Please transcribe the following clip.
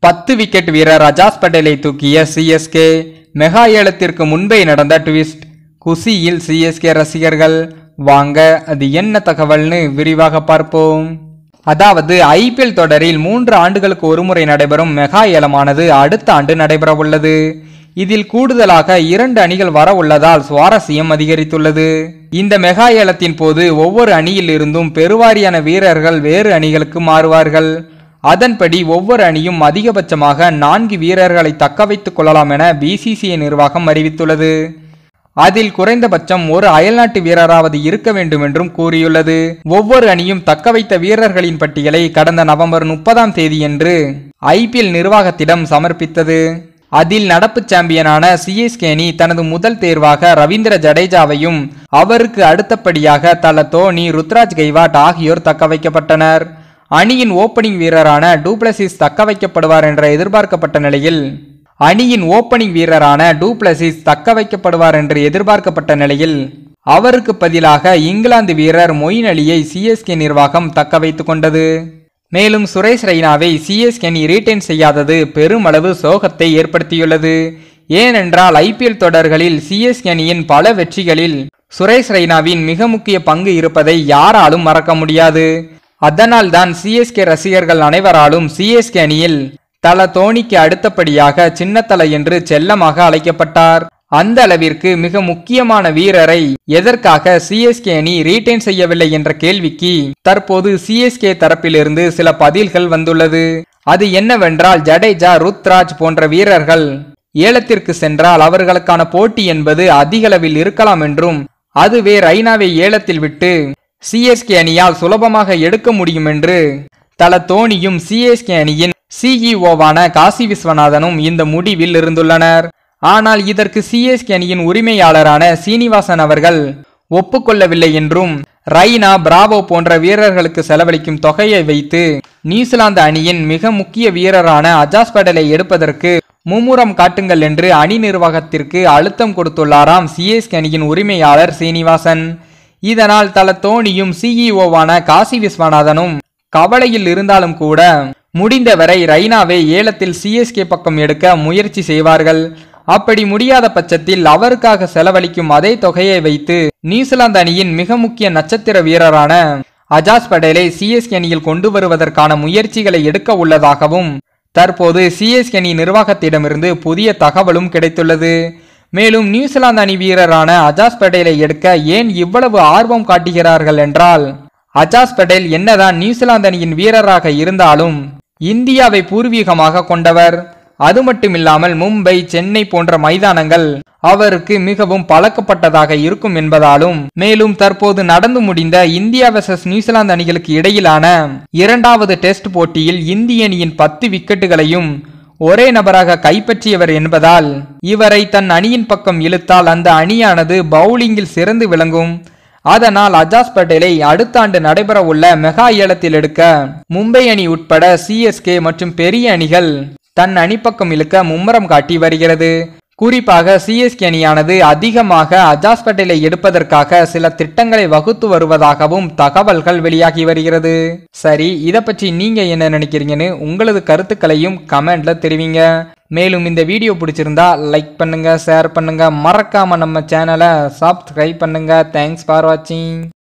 பத்து விக்கெட் வீரர் அஜாஸ் பட்டேலை தூக்கிய சிஎஸ்கே மெகா ஏலத்திற்கு முன்பே நடந்த ட்விஸ்ட் குசியில் சிஎஸ்கே ரசிகர்கள் வாங்க அது என்ன தகவல்னு விரிவாக பார்ப்போம் அதாவது ஐபிஎல் தொடரில் மூன்று ஆண்டுகளுக்கு ஒருமுறை நடைபெறும் மெகா ஏலமானது அடுத்த ஆண்டு நடைபெறவுள்ளது இதில் கூடுதலாக இரண்டு அணிகள் வர உள்ளதால் சுவாரஸ்யம் அதிகரித்துள்ளது இந்த மெகா ஏலத்தின் போது ஒவ்வொரு அணியில் இருந்தும் பெருவாரியான வீரர்கள் வேறு அணிகளுக்கு மாறுவார்கள் அதன்படி ஒவ்வொரு அணியும் அதிகபட்சமாக நான்கு வீரர்களை தக்க வைத்துக் கொள்ளலாம் என பிசிசிஐ நிர்வாகம் அறிவித்துள்ளது அதில் குறைந்தபட்சம் ஒரு அயல்நாட்டு வீரராவது இருக்க வேண்டும் என்றும் கூறியுள்ளது ஒவ்வொரு அணியும் தக்க வைத்த வீரர்களின் பட்டியலை கடந்த நவம்பர் முப்பதாம் தேதியன்று ஐபிஎல் நிர்வாகத்திடம் சமர்ப்பித்தது அதில் நடப்பு சாம்பியனான சிஎஸ்கே அணி தனது முதல் தேர்வாக ரவீந்திர ஜடேஜாவையும் அவருக்கு அடுத்தபடியாக தல தோனி ருத்ராஜ் கைவாட் ஆகியோர் தக்க வைக்கப்பட்டனர் அணியின் ஓப்பனிங் வீரரான டூப்ளசிஸ் தக்க வைக்கப்படுவார் என்ற எதிர்பார்க்கப்பட்ட நிலையில் அணியின் ஓப்பனிங் வீரரான டூப்ளசிஸ் தக்க வைக்கப்படுவார் என்று எதிர்பார்க்கப்பட்ட நிலையில் அவருக்கு பதிலாக இங்கிலாந்து வீரர் மொயின் அலியை சிஎஸ்கே நிர்வாகம் தக்க வைத்துக் கொண்டது மேலும் சுரேஷ் ரெய்னாவை சிஎஸ்கே அணி ரீட்டைன் செய்யாதது பெருமளவு சோகத்தை ஏற்படுத்தியுள்ளது ஏனென்றால் ஐபிஎல் தொடர்களில் சிஎஸ்கே அணியின் பல வெற்றிகளில் சுரேஷ் ரெய்னாவின் மிக முக்கிய பங்கு இருப்பதை யாராலும் மறக்க முடியாது அதனால் தான் சிஎஸ்கே ரசிகர்கள் அனைவராலும் சிஎஸ்கே அணியில் தல தோனிக்கு அடுத்தபடியாக சின்னத்தல என்று செல்லமாக அழைக்கப்பட்டார் அந்த அளவிற்கு மிக முக்கியமான வீரரை எதற்காக சிஎஸ்கே அணி ரீட்டைன் செய்யவில்லை என்ற கேள்விக்கு தற்போது சிஎஸ்கே தரப்பிலிருந்து சில பதில்கள் வந்துள்ளது அது என்னவென்றால் ஜடேஜா ருத்ராஜ் போன்ற வீரர்கள் ஏலத்திற்கு சென்றால் அவர்களுக்கான போட்டி என்பது அதிகளவில் இருக்கலாம் என்றும் அதுவே ரெய்னாவை ஏலத்தில் விட்டு சிஎஸ்கே அணியால் சுலபமாக எடுக்க முடியும் என்று தல தோனியும் சிஎஸ்கே அணியின் சிஇஓவான காசி விஸ்வநாதனும் இந்த முடிவில் இருந்துள்ளனர் ஆனால் இதற்கு சிஎஸ்கே அணியின் உரிமையாளரான சீனிவாசன் அவர்கள் ஒப்புக்கொள்ளவில்லை என்றும் ரைனா பிராவோ போன்ற வீரர்களுக்கு செலவழிக்கும் தொகையை வைத்து நியூசிலாந்து அணியின் மிக முக்கிய வீரரான அஜாஸ் படலை எடுப்பதற்கு மும்முரம் காட்டுங்கள் என்று அணி நிர்வாகத்திற்கு அழுத்தம் கொடுத்துள்ளாராம் சிஎஸ்கே அணியின் உரிமையாளர் சீனிவாசன் இதனால் தல தோனியும் சிஇஓவான காசி விஸ்வநாதனும் கவலையில் இருந்தாலும் கூட முடிந்தவரை ரெய்னாவை ஏலத்தில் சிஎஸ்கே பக்கம் எடுக்க முயற்சி செய்வார்கள் அப்படி முடியாத பட்சத்தில் அவருக்காக செலவழிக்கும் அதே தொகையை வைத்து நியூசிலாந்து அணியின் மிக முக்கிய நட்சத்திர வீரரான அஜாஸ் படேலை சிஎஸ்கே அணியில் கொண்டு வருவதற்கான முயற்சிகளை எடுக்க உள்ளதாகவும் தற்போது சிஎஸ்கே அணி நிர்வாகத்திடமிருந்து புதிய தகவலும் கிடைத்துள்ளது மேலும் நியூசிலாந்து அணி வீரரான அஜாஸ் படேலை எடுக்க ஏன் இவ்வளவு ஆர்வம் காட்டுகிறார்கள் என்றால் அஜாஸ் படேல் என்னதான் நியூசிலாந்து அணியின் வீரராக இருந்தாலும் இந்தியாவை பூர்வீகமாக கொண்டவர் அது மட்டுமில்லாமல் மும்பை சென்னை போன்ற மைதானங்கள் அவருக்கு மிகவும் பழக்கப்பட்டதாக இருக்கும் என்பதாலும் மேலும் தற்போது நடந்து முடிந்த இந்தியா வெர்சஸ் நியூசிலாந்து அணிகளுக்கு இடையிலான இரண்டாவது டெஸ்ட் போட்டியில் இந்திய அணியின் பத்து விக்கெட்டுகளையும் ஒரே நபராக கைப்பற்றியவர் என்பதால் இவரை தன் அணியின் பக்கம் இழுத்தால் அந்த அணியானது பவுலிங்கில் சிறந்து விளங்கும் அதனால் அஜாஸ் பட்டேலை அடுத்த ஆண்டு நடைபெற உள்ள மெகா ஏலத்தில் எடுக்க மும்பை அணி உட்பட சிஎஸ்கே மற்றும் பெரிய அணிகள் தன் அணிப்பக்கம் இழுக்க மும்முரம் காட்டி வருகிறது குறிப்பாக சிஎஸ்கே அணியானது அதிகமாக அஜாஸ் பட்டேலை எடுப்பதற்காக சில திட்டங்களை வகுத்து வருவதாகவும் தகவல்கள் வெளியாகி வருகிறது சரி இதை பற்றி நீங்க என்ன நினைக்கிறீங்கன்னு உங்களது கருத்துக்களையும் கமெண்ட்ல தெரிவிங்க மேலும் இந்த வீடியோ பிடிச்சிருந்தா லைக் பண்ணுங்க ஷேர் பண்ணுங்க மறக்காம நம்ம சேனலை சப்ஸ்கிரைப் பண்ணுங்க தேங்க்ஸ் ஃபார் வாட்சிங்